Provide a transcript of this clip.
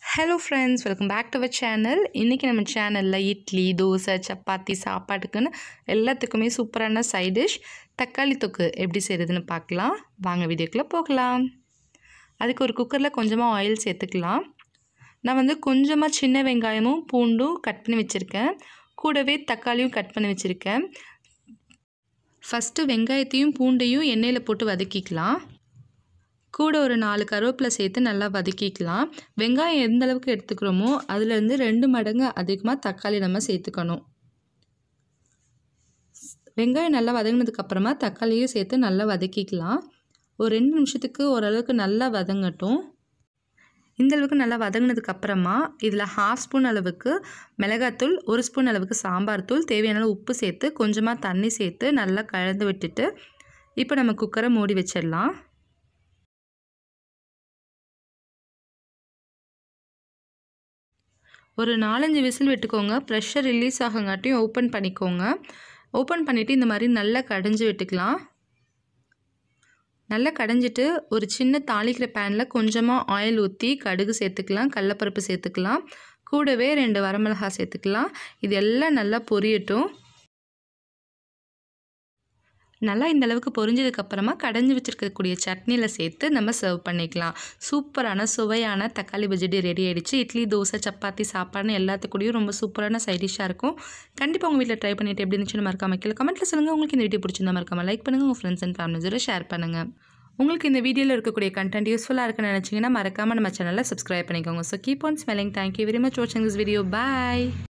hello friends welcome back to our channel இன்றைக்கி நம்ம சேனலில் இட்லி தோசை சப்பாத்தி சாப்பாட்டுக்குன்னு எல்லாத்துக்குமே சூப்பரான சைட் டிஷ் தக்காளி தொக்கு எப்படி செய்கிறதுன்னு பார்க்கலாம் வாங்க வீடியோக்குள்ளே போகலாம் அதுக்கு ஒரு குக்கரில் கொஞ்சமாக ஆயில் சேர்த்துக்கலாம் நான் வந்து கொஞ்சமாக சின்ன வெங்காயமும் பூண்டும் கட் பண்ணி வச்சுருக்கேன் கூடவே தக்காளியும் கட் பண்ணி வச்சுருக்கேன் ஃபஸ்ட்டு வெங்காயத்தையும் பூண்டையும் எண்ணெயில் போட்டு வதக்கிக்கலாம் கூட ஒரு நாலு கருவேப்பிலை சேர்த்து நல்லா வதக்கிக்கலாம் வெங்காயம் எந்த அளவுக்கு எடுத்துக்கிறோமோ அதுலேருந்து ரெண்டு மடங்கு அதிகமாக தக்காளி நம்ம சேர்த்துக்கணும் வெங்காயம் நல்லா வதங்கினதுக்கப்புறமா தக்காளியும் சேர்த்து நல்லா வதக்கிக்கலாம் ஒரு ரெண்டு நிமிஷத்துக்கு ஓரளவுக்கு நல்லா வதங்கட்டும் இந்த அளவுக்கு நல்லா வதங்கினதுக்கப்புறமா இதில் ஹாஃப் ஸ்பூன் அளவுக்கு மிளகாத்தூள் ஒரு ஸ்பூன் அளவுக்கு சாம்பார் தூள் தேவையான உப்பு சேர்த்து கொஞ்சமாக தண்ணி சேர்த்து நல்லா கலந்து விட்டுட்டு இப்போ நம்ம குக்கரை மூடி வச்சிடலாம் ஒரு நாலஞ்சு விசில் விட்டுக்கோங்க ப்ரெஷர் ரிலீஸ் ஆகங்காட்டியும் ஓப்பன் பண்ணிக்கோங்க ஓப்பன் பண்ணிவிட்டு இந்த மாதிரி நல்லா கடைஞ்சி விட்டுக்கலாம் நல்லா கடைஞ்சிட்டு ஒரு சின்ன தாளிக்கிற பேனில் கொஞ்சமாக ஆயில் ஊற்றி கடுகு சேர்த்துக்கலாம் கடலப்பருப்பு சேர்த்துக்கலாம் கூடவே ரெண்டு வரமிளகாய் சேர்த்துக்கலாம் இது எல்லாம் நல்லா பொரியட்டும் நல்லா இந்த அளவுக்கு பொரிஞ்சதுக்கப்புறமா கடைஞ்சி வச்சுருக்கக்கூடிய சட்னியில் சேர்த்து நம்ம சர்வ் பண்ணிக்கலாம் சூப்பரான சுவையான தக்காளி பஜ்ஜி ரெடி ஆகிடுச்சு இட்லி தோசை சப்பாத்தி சாப்பாடுன்னு எல்லாத்துக்கூடயும் ரொம்ப சூப்பரான சைட் டிஷ்ஷாக இருக்கும் கண்டிப்பாக உங்கள் வீட்டில் ட்ரை பண்ணிட்டு எப்படி இருந்துச்சுன்னு மறக்காம கீழே கமெண்ட்டில் சொல்லுங்கள் உங்களுக்கு இந்த வீடியோ பிடிச்சிருந்தா மறக்காம லைக் பண்ணுங்கள் உங்கள் ஃப்ரெண்ட்ஸ் அண்ட் ஃபேமிலிஸோட ஷேர் பண்ணுங்கள் உங்களுக்கு இந்த வீடியோவில் இருக்கக்கூடிய கண்டென்ட் யூஸ்ஃபுல்லாக இருக்குன்னு நினச்சிங்கன்னா மறக்காமல் நம்ம சேனலில் சப்ஸ்கிரைப் பண்ணிக்கோங்க so keep on smelling thank you very much வாட்சிங் திஸ் வீடியோ பாய்